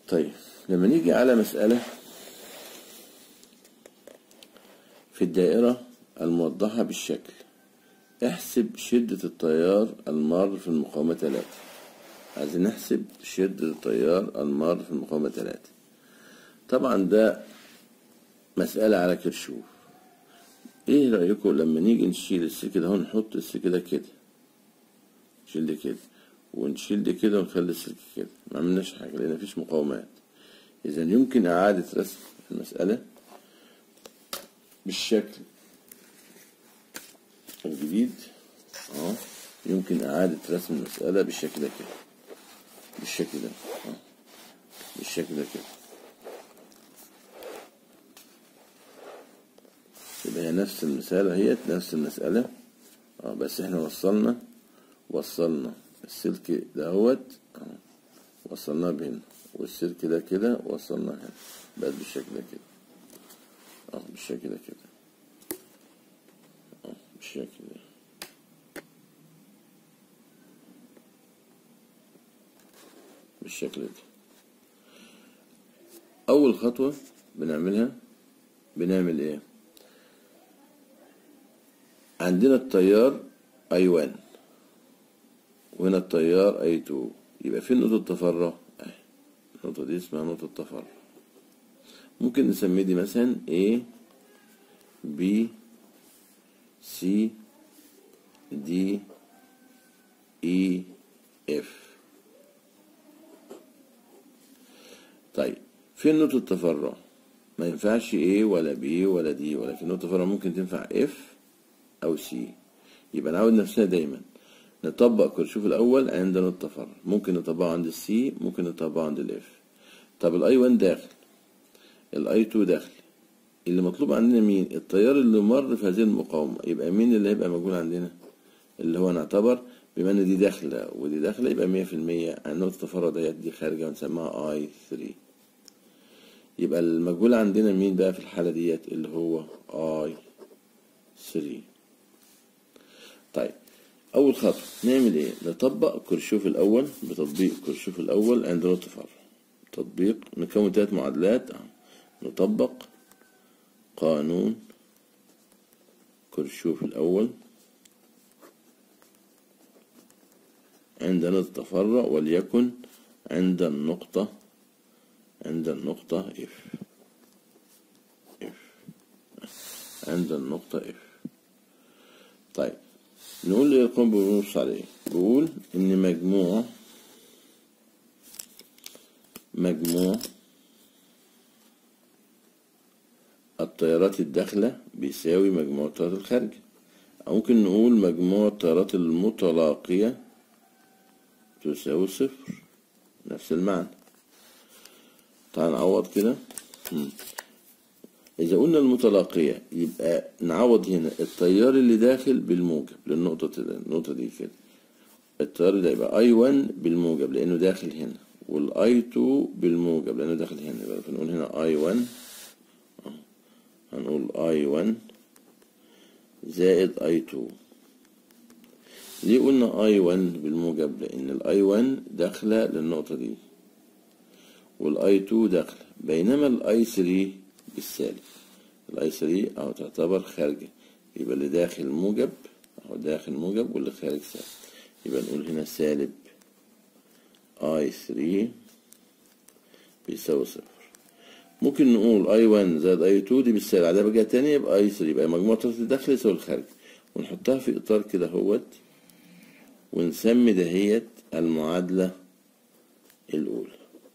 طيب لما نيجي على مسألة في الدائرة الموضحة بالشكل احسب شدة التيار المار في المقاومة تلاتة عايزين نحسب شدة التيار المار في المقاومة تلاتة طبعا ده مسألة على كرشوف ايه رأيكم لما نيجي نشيل السلك ده هون نحط السلك ده كده نشيل ده كده ونشيل ده كده ونخلي السلك كده ما عملناش حاجة لأن مفيش مقاومات إذا يمكن إعادة رسم المسألة بالشكل الجديد اه يمكن إعادة رسم المسألة بالشكل ده كده بالشكل ده اه بالشكل ده كده يبقى هي نفس المسألة هي نفس المسألة اه بس احنا وصلنا وصلنا السلك دهوت اه وصلناه بهنا والسلك ده كده وصلناه هنا بقت بالشكل ده كده اه بالشكل ده كده اه بالشكل ده بالشكل ده أول خطوة بنعملها بنعمل إيه؟ عندنا التيار اي 1 وهنا التيار اي 2 يبقى فين نقطة التفرع اهي النقطة دي اسمها نقطة التفرع ممكن نسميه دي مثلا A B C D E F طيب فين نقطة التفرع ما ينفعش A ولا B ولا D ولكن نقطة التفرع ممكن تنفع F أو سي يبقى نعود نفسنا دايما نطبق كرشوف الأول عند نقطة التفرع ممكن نطبقه عند السي ممكن نطبقه عند الاف طب الاي 1 داخل الاي 2 داخل اللي مطلوب عندنا مين التيار اللي مر في هذه المقاومة يبقى مين اللي هيبقى موجود عندنا اللي هو نعتبر بما ان دي داخلة ودي داخلة يبقى مية في المية عن نقطة التفرع ديت دي خارجة ونسميها اي 3 يبقى المجهول عندنا مين بقى في الحالة ديت اللي هو اي 3 طيب أول خطوة نعمل إيه؟ نطبق كرشوف الأول بتطبيق كرشوف الأول عند نقطة تفرع تطبيق نكون تلات معادلات نطبق قانون كرشوف الأول عند نقطة تفرع وليكن عند النقطة عند النقطة F F عند النقطة F طيب نقول ايه القانون بنص عليه بقول ان مجموع مجموع التيارات الداخلة بيساوي مجموع التيارات الخارجة أو ممكن نقول مجموع التيارات المتلاقية تساوي صفر نفس المعنى تعال نعوض كده إذا قلنا المتلاقية يبقى نعوض هنا التيار اللي داخل بالموجب للنقطة النقطة دي كده التيار ده يبقى اي 1 بالموجب لأنه داخل هنا والاي 2 بالموجب لأنه داخل هنا يبقى نقول هنا اي 1 هنقول اي 1 زائد اي 2 ليه قلنا اي 1 بالموجب لأن الاي 1 داخلة للنقطة دي والاي 2 داخلة بينما الاي 3 بالسالب الاي 3 اهو تعتبر خارجة يبقى اللي داخل موجب اهو داخل موجب واللي خارج سالب يبقى نقول هنا سالب اي 3 بيساوي صفر ممكن نقول اي 1 زائد اي 2 دي بالسالب بعدها بقى تاني يبقى اي 3 يبقى مجموع الطرف الداخلي يساوي الخارج ونحطها في اطار كده اهوت ونسمي دهيت المعادلة الأولى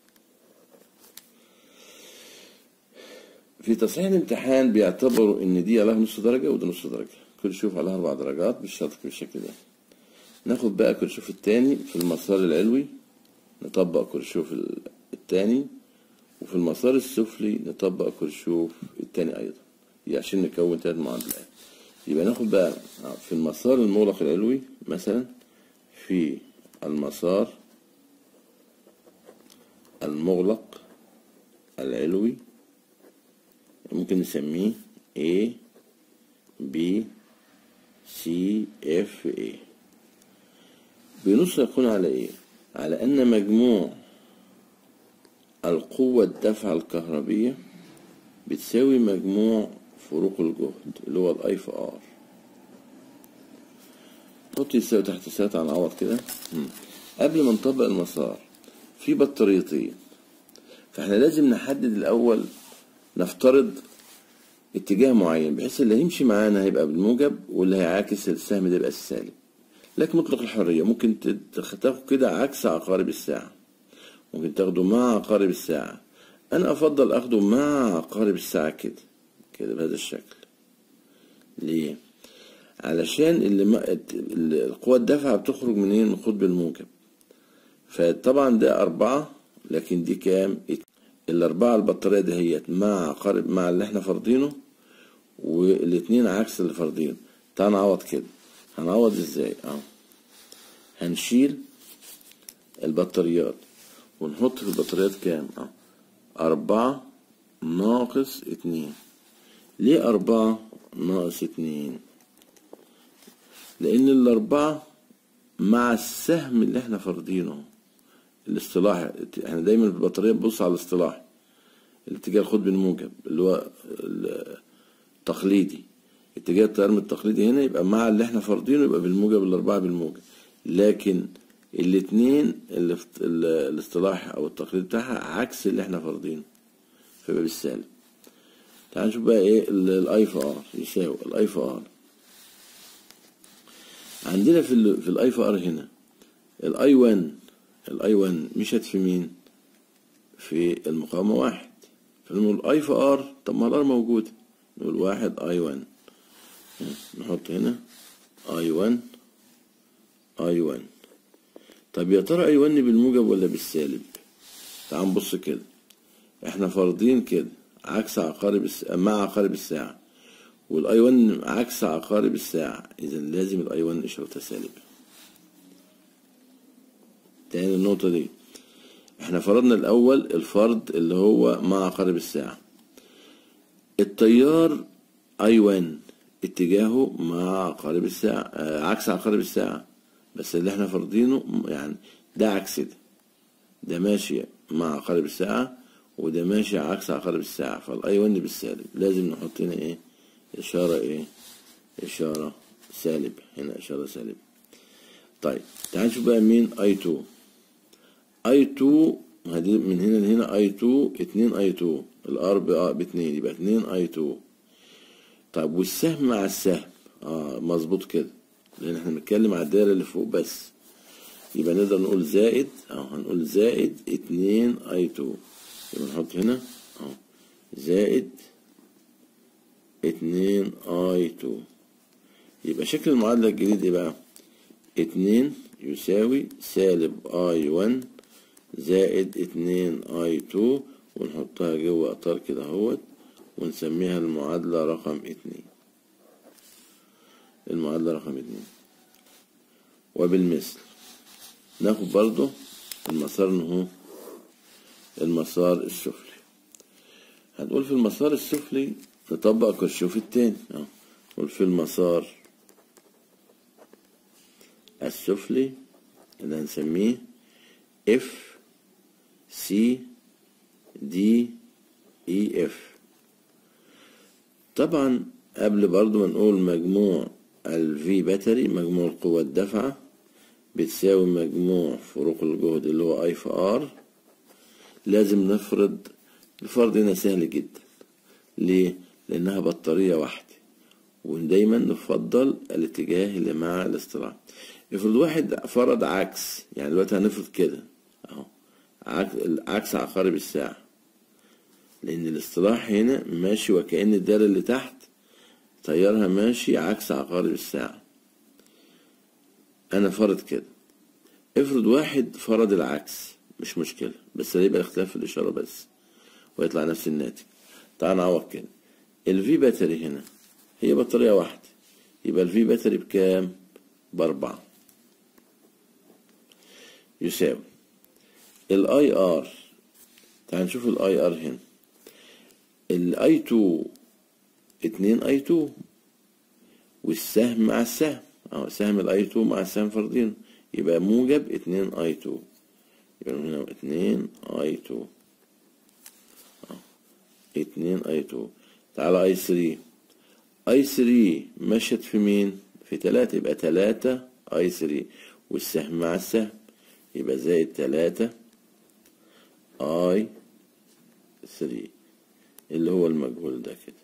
في تصحيح الامتحان بيعتبروا ان دي عليها نص درجة وده نص درجة كل شوف عليها اربع درجات بالشرط بالشكل ده ناخد بقى كرشوف التاني في المسار العلوي نطبق كرشوف التاني وفي المسار السفلي نطبق كرشوف التاني ايضا دي عشان نكون تلات معادلات يبقى ناخد بقى في المسار المغلق العلوي مثلا في المسار المغلق العلوي ممكن نسميه A B C F A بنص يكون على ايه على ان مجموع القوة الدفع الكهربية بتساوي مجموع فروق الجهد اللي هو الاي في ار حط يساوي تحت السات على العوض كده مم. قبل ما نطبق المسار في بطاريتين فاحنا لازم نحدد الاول نفترض اتجاه معين بحيث اللي هيمشي معانا هيبقى بالموجب واللي هيعاكس السهم ده يبقى السالب لك مطلق الحرية ممكن تت- تاخد كده عكس عقارب الساعة ممكن تاخده مع عقارب الساعة أنا أفضل أخده مع عقارب الساعة كده كده بهذا الشكل ليه؟ علشان اللي ما ال- القوة الدافعة بتخرج منين؟ من قطب الموجب فطبعا ده أربعة لكن دي كام؟ ات- الأربعة البطارية دهيت مع عقارب مع اللي احنا فارضينه والاتنين عكس اللي فارضينه تعال نعوض كده هنعوض ازاي؟ اه هنشيل البطاريات ونحط في البطاريات كام؟ اه أربعة ناقص اتنين ليه أربعة ناقص اتنين؟ لأن الأربعة مع السهم اللي احنا فارضينه الاصطلاح احنا دايما في البطارية بنبص على الاصطلاح الاتجاه القطبي الموجب اللي هو التقليدي اتجاه التيار من التقليدي هنا يبقى مع اللي احنا فارضينه يبقى بالموجب الأربعة بالموجب لكن الاتنين اللي في ال- الاصطلاح أو التقليد بتاعها عكس اللي احنا فارضينه فيبقى بالسالب تعال نشوف بقى ايه الاي في ار يساوي الاي في ار عندنا في ال في الاي في ار هنا الاي 1 الاي 1 مشت في مين في المقاومة واحد فنقول اي في ار طب ما الار موجود نقول واحد اي 1 نحط هنا اي 1 اي 1 طب يا ترى اي 1 بالموجب ولا بالسالب تعال نبص كده احنا فارضين كده عكس عقارب الس... مع عقارب الساعة والاي 1 عكس عقارب الساعة اذا لازم الاي 1 اشارتها سالبة تاني النقطة دي احنا فرضنا الاول الفرض اللي هو مع عقارب الساعة التيار اي 1 اتجاهه مع عقارب الساعة آه، عكس عقارب الساعة بس اللي احنا فرضينه يعني ده عكس ده ده ماشي مع عقارب الساعة وده ماشي عكس عقارب الساعة فالاي 1 بالسالب لازم نحط هنا ايه اشارة ايه اشارة سالب هنا اشارة سالب طيب تعال نشوف بقى مين اي 2 اي 2 هدي من هنا لهنا اي 2 2 اي 2 الار ب 2 يبقى 2 اي 2 طيب والسهم مع السهم اه مظبوط كده لان احنا بنتكلم على الدايره اللي فوق بس يبقى نقدر نقول زائد اه هنقول زائد 2 اي 2 يبقى نحط هنا اه زائد 2 اي 2 يبقى شكل المعادله الجديد ايه بقى 2 يساوي سالب اي 1 زائد 2 اي 2 ونحطها جوه اطار كده اهوت ونسميها المعادلة رقم اتنين المعادلة رقم اتنين وبالمثل ناخد برضو المسار نهو المسار السفلي هنقول في المسار السفلي نطبق كرشوف التاني اه نقول في المسار السفلي اللي هنسميه اف سي دي اي اف طبعا قبل برضو ما نقول مجموع الفي باتري مجموع القوة الدافعة بتساوي مجموع فروق الجهد اللي هو اي في ار لازم نفرض الفرض هنا سهل جدا ليه؟ لأنها بطارية واحدة ودايما نفضل الاتجاه اللي مع الاصطلاح افرض واحد فرض عكس يعني دلوقتي هنفرض كده اهو عكس عقارب الساعة لأن الاصطلاح هنا ماشي وكأن الدايرة اللي تحت تيارها ماشي عكس عقارب الساعة أنا فرض كده افرض واحد فرض العكس مش مشكلة بس هيبقى اختلاف في الإشارة بس ويطلع نفس الناتج تعال نعوض كده الفي باتري هنا هي بطارية واحدة يبقى الفي باتري بكام؟ بأربعة يساوي الاي ار تعال نشوف الاي ار هنا الاي 2 اتنين اي 2 والسهم مع السهم اه سهم الاي 2 مع السهم فرضين يبقى موجب اتنين اي 2 يبقى هنا اتنين اي 2 اتنين اي تو تعالى اي ثري اي ثري مشت في مين في تلاتة يبقى تلاتة اي ثري والسهم مع السهم يبقى زائد تلاتة اي ثري اللي هو المجهول ده كده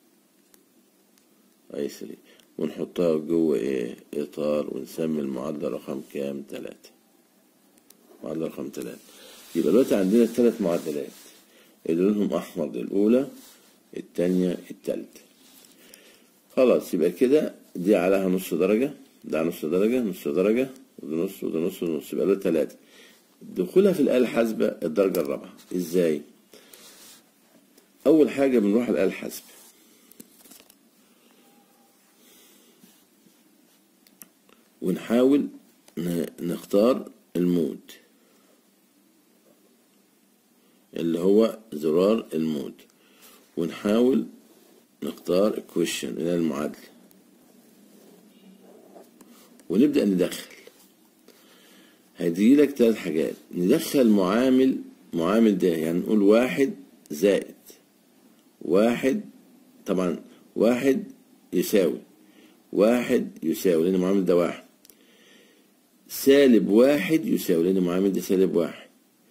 اي ثري ونحطها جوه ايه اطار ونسمي المعادلة رقم كام تلاتة معادلة رقم تلاتة يبقى دلوقتي عندنا ثلاث معادلات اللي لونهم احمر دي الاولى التانية التالتة خلاص يبقى كده دي عليها نص درجة ده على نص درجة نص درجة وده نص وده نص وده نص يبقى ده تلاتة دخولها في الآلة الحاسبة الدرجة الرابعة ازاي؟ أول حاجة بنروح الآلة الحاسبة ونحاول ن- نختار المود اللي هو زرار المود ونحاول نختار question اللي هي المعادلة ونبدأ ندخل هيجي لك ثلاث حاجات ندخل معامل معامل ده يعني نقول واحد زائد واحد طبعا واحد يساوي واحد يساوي لأن المعامل ده واحد سالب واحد يساوي لأن المعامل ده سالب واحد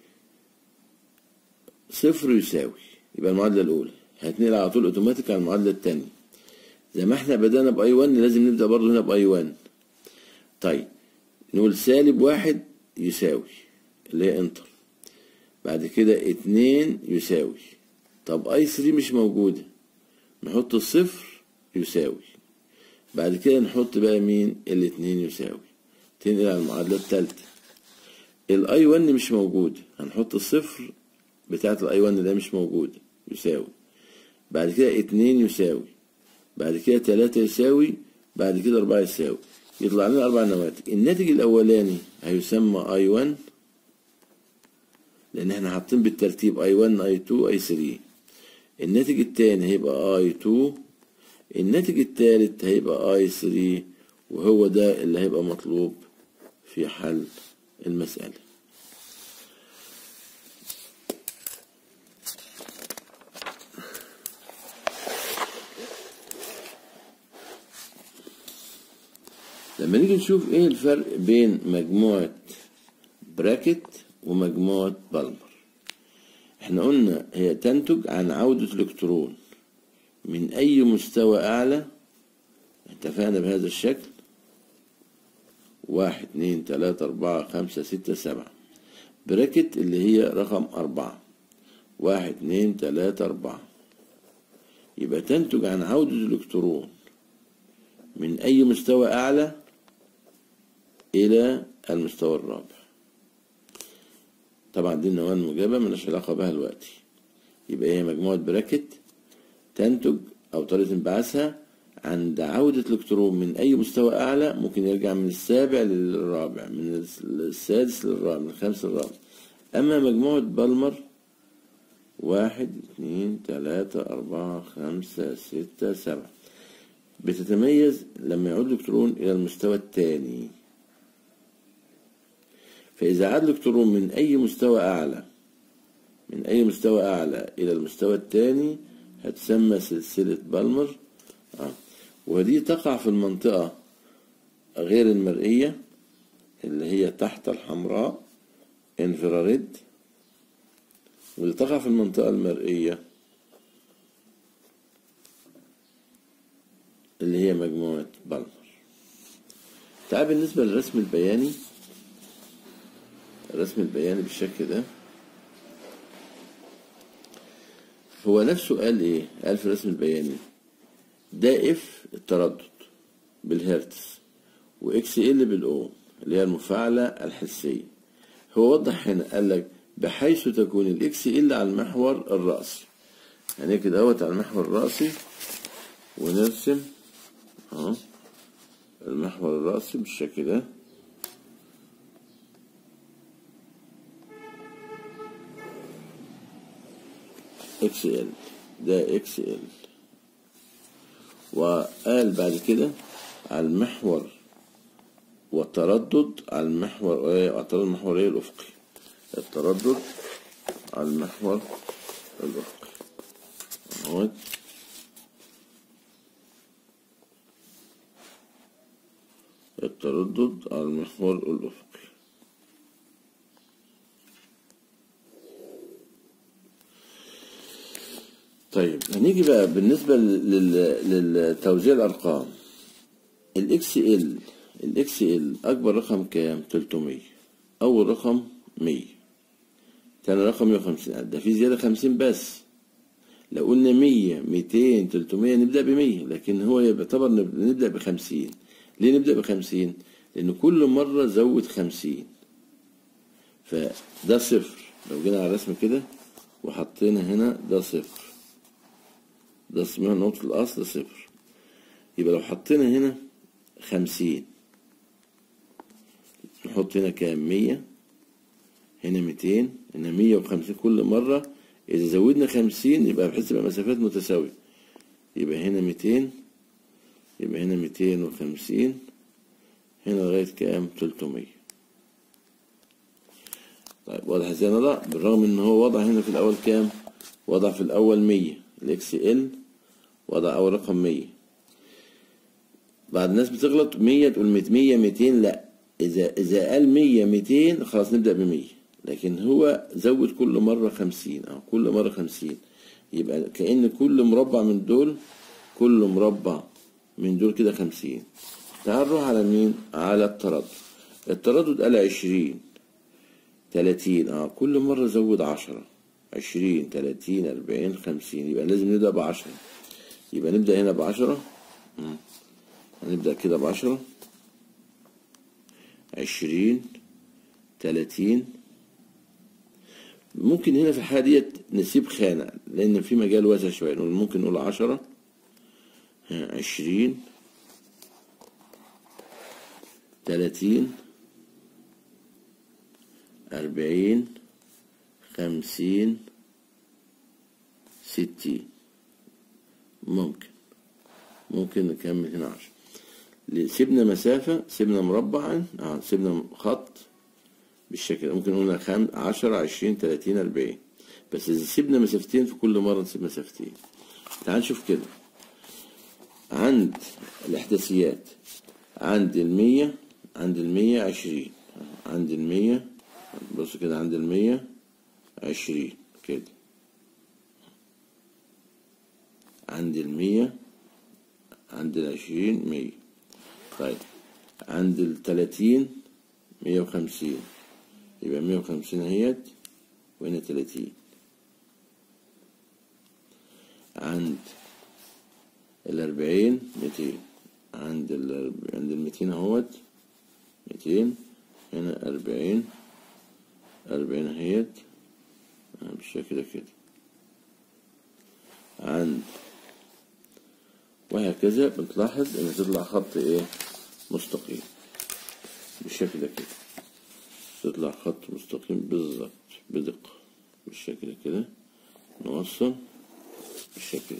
صفر يساوي يبقى المعادلة الأولى هتنقل على طول أوتوماتيك على المعادلة التانية زي ما احنا بدأنا بأي 1 لازم نبدأ برضه هنا بأي 1 طيب نقول سالب واحد يساوي اللي هي انتر بعد كده اتنين يساوي طب اي 3 مش موجودة نحط الصفر يساوي بعد كده نحط بقى مين الاتنين يساوي تنقل على المعادلة التالتة الاي 1 مش موجود هنحط الصفر بتاعت الاي 1 ده مش موجودة يساوي بعد كده اتنين يساوي بعد كده تلاتة يساوي بعد كده أربعة يساوي يطلع لنا أربع نواتج الناتج الأولاني هيسمى اي 1 لأن احنا حاطين بالترتيب اي 1 اي 2 اي 3 الناتج التاني هيبقى اي 2 الناتج التالت هيبقى اي 3 وهو ده اللي هيبقى مطلوب في حل المسألة لما نيجي نشوف ايه الفرق بين مجموعة براكت ومجموعة بالمر احنا قلنا هي تنتج عن عودة الكترون من اي مستوى اعلى اتفقنا بهذا الشكل واحد اتنين تلاتة اربعة خمسة ستة سبعة براكت اللي هي رقم اربعة واحد اتنين تلاتة اربعة يبقى تنتج عن عودة الالكترون من أي مستوى أعلى إلى المستوى الرابع طبعا دي النواة الموجبة ملهاش علاقة بها دلوقتي يبقى هي مجموعة براكت تنتج أو طريقة انبعاثها عند عودة الإلكترون من أي مستوى أعلى ممكن يرجع من السابع للرابع من السادس للرابع من الخامس للرابع أما مجموعة بالمر واحد اتنين تلاتة أربعة خمسة ستة سبعة بتتميز لما يعود الإلكترون إلى المستوى الثاني فإذا عاد الإلكترون من أي مستوى أعلى من أي مستوى أعلى إلى المستوى الثاني هتسمى سلسلة بالمر آه. ودي تقع في المنطقة غير المرئية اللي هي تحت الحمراء انفراريد واللي تقع في المنطقة المرئية اللي هي مجموعة بالمر تعال بالنسبة للرسم البياني الرسم البياني بالشكل ده هو نفسه قال ايه قال في الرسم البياني ده اف التردد بالهرتز واكس ال بالاو اللي هي المفاعلة الحسية هو وضح هنا قال لك بحيث تكون الاكس ال على المحور الرأسي يعني كده اهوت على المحور الرأسي ونرسم اهو المحور الرأسي بالشكل ده اكس ال ده اكس ال وقال بعد كده على المحور والتردد على المحور ايه التردد المحوري الافقي التردد على المحور الافقي اهوت التردد على المحور الأفقي طيب هنيجي بقى بالنسبة لل- للتوزيع الأرقام الاكس ال الاكس ال أكبر رقم كام؟ 300 أول رقم 100 تاني رقم 150 ده في زيادة 50 بس لو قلنا 100 200 300 نبدأ ب 100 لكن هو يعتبر نب- نبدأ ب 50 ليه نبدأ ب 50 لأن كل مرة زود 50 فده صفر لو جينا على الرسم كده وحطينا هنا ده صفر ده اسمها نقطة الأصل صفر يبقى لو حطينا هنا خمسين نحط هنا كام مية هنا ميتين هنا مية وخمسين كل مرة إذا زودنا خمسين يبقى بحيث تبقى مسافات متساوية يبقى هنا ميتين يبقى هنا ميتين وخمسين هنا لغاية كام تلتمية طيب واضح ازاي نضع بالرغم ان هو وضع هنا في الاول كام وضع في الاول مية الاكس ال وضع اول رقم مية بعد الناس بتغلط مية تقول مية مية ميتين لا اذا اذا قال مية ميتين خلاص نبدأ بمية لكن هو زود كل مرة خمسين اه كل مرة خمسين يبقى كأن كل مربع من دول كل مربع من دول كده خمسين تعال نروح على مين على التردد التردد قال عشرين تلاتين اه كل مرة زود عشرة عشرين تلاتين أربعين خمسين يبقى لازم نبدأ بعشرة يبقى نبدأ هنا بعشرة مم. هنبدأ كده بعشرة عشرين تلاتين ممكن هنا في الحالة ديت نسيب خانة لأن في مجال واسع شوية نقول ممكن نقول عشرة ها، عشرين تلاتين أربعين خمسين ستين ممكن ممكن نكمل هنا عشرة ل- سيبنا مسافة سيبنا مربعا اه سيبنا خط بالشكل ده ممكن قلنا خم عشرة عشرين تلاتين أربعين بس إذا سيبنا مسافتين في كل مرة نسيب مسافتين تعال نشوف كده عند الإحداثيات عند المية عند المية عشرين عند المية بص كده عند المية عشرين كده عند المية عند العشرين مية طيب عند التلاتين مية وخمسين يبقى مية وخمسين اهيت وهنا تلاتين عند الأربعين ميتين عند الأرب... عند الميتين اهوت ميتين هنا أربعين أربعين اهيت آه، بالشكل ده كده عند وهكذا بتلاحظ ان تطلع خط ايه مستقيم بالشكل ده كده تطلع خط مستقيم بالظبط بدقة بالشكل ده كده نوصل بالشكل ده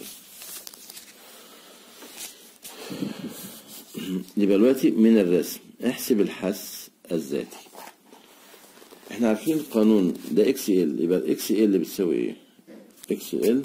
يبقى دلوقتي من الرسم احسب الحس الذاتي احنا عارفين القانون ده اكس ال يبقى الاكس ال اللي بتساوي ايه اكس ال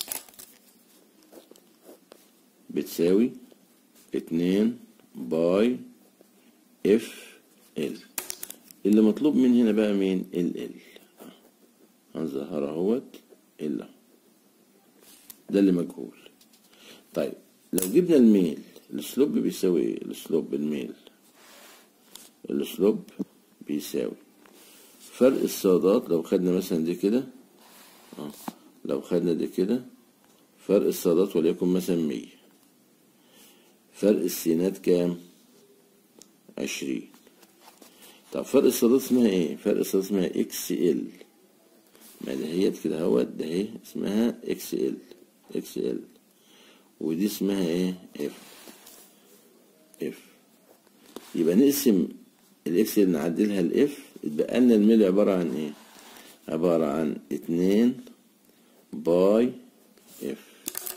بتساوي اتنين باي اف ال اللي مطلوب من هنا بقى مين ال ال هنظهر اهوت ال ده اللي مجهول طيب لو جبنا الميل السلوب بيساوي ايه السلوب الميل السلوب بيساوي فرق الصادات لو خدنا مثلا دي كده اه لو خدنا دي كده فرق الصادات وليكن مثلا مية فرق السينات كام عشرين طب فرق الصادات اسمها ايه فرق الصادات اسمها اكس ال ما دهيت كده اهوت ده اهي اسمها اكس ال اكس ال ودي اسمها ايه اف اف يبقى نقسم الاكس ال نعدلها الاف يتبقى لنا الميل عبارة عن ايه عبارة عن اتنين باي اف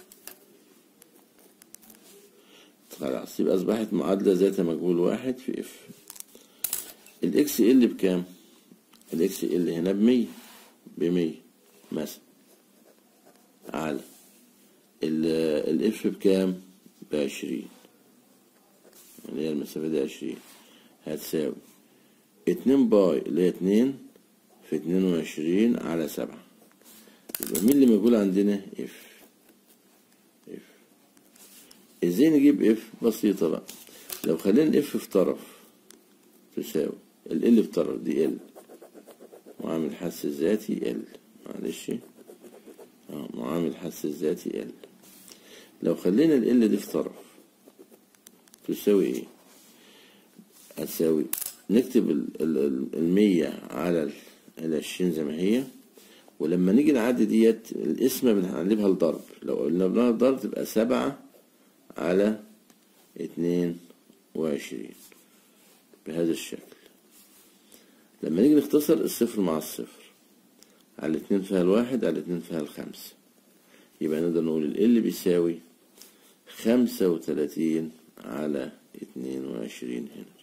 خلاص يبقى أصبحت معادلة ذات مجهول واحد في اف الاكس ال بكام؟ الاكس ال هنا بمية بمية مثلا على الاف بكام بعشرين اللي هي المسافة دي عشرين هتساوي اتنين باي اللي هي اتنين في اتنين وعشرين على سبعة يبقى مين اللي موجود عندنا اف اف ازاي نجيب اف بسيطة بقى لو خلينا اف في طرف تساوي ال في طرف دي ال معامل الحس الذاتي ال معلش اه معامل الحس الذاتي ال لو خلينا ال دي في طرف تساوي ايه هتساوي نكتب ال- ال- ال- المية على ال- العشرين زي ما هي ولما نيجي نعدي ديت القسمة بنقلبها لضرب لو قلنا ضرب تبقى سبعة على اتنين وعشرين بهذا الشكل لما نيجي نختصر الصفر مع الصفر على الاتنين فيها الواحد على الاتنين فيها الخمسة يبقى نقدر نقول ال بيساوي خمسة وتلاتين على اتنين وعشرين هنا